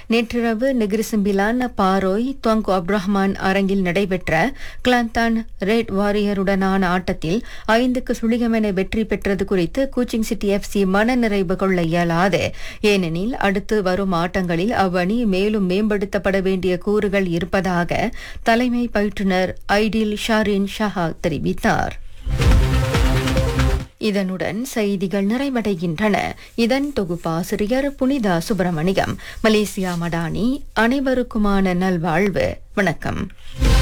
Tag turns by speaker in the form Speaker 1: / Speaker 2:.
Speaker 1: நேற்றிரவு நெகிரிசிம்பிலான் பாரோய் தொங்கு அப்ரஹ்மான் அரங்கில் நடைபெற்ற கிளாந்தான் ரெட் வாரியருடனான ஆட்டத்தில் ஐந்துக்கு சுழிகமென வெற்றி பெற்றது குறித்து கூச்சிங் சிட்டி எஃப்சி மனநிறைவு கொள்ள இயலாது ஏனெனில் அடுத்து வரும் ஆட்டங்களில் அவ்வணி மேலும் மேம்படுத்தப்பட வேண்டிய கூறுகள் இருப்பதாக தலைமை பயிற்றுனர் ஐடில் ஷாரின் ஷஹா தெரிவித்தார் இதனுடன் செய்திகள் நிறைவடைகின்றன இதன் தொகுப்பாசிரியர் புனிதா சுப்பிரமணியம் மலேசியா மடானி அனைவருக்குமான நல்வாழ்வு வணக்கம்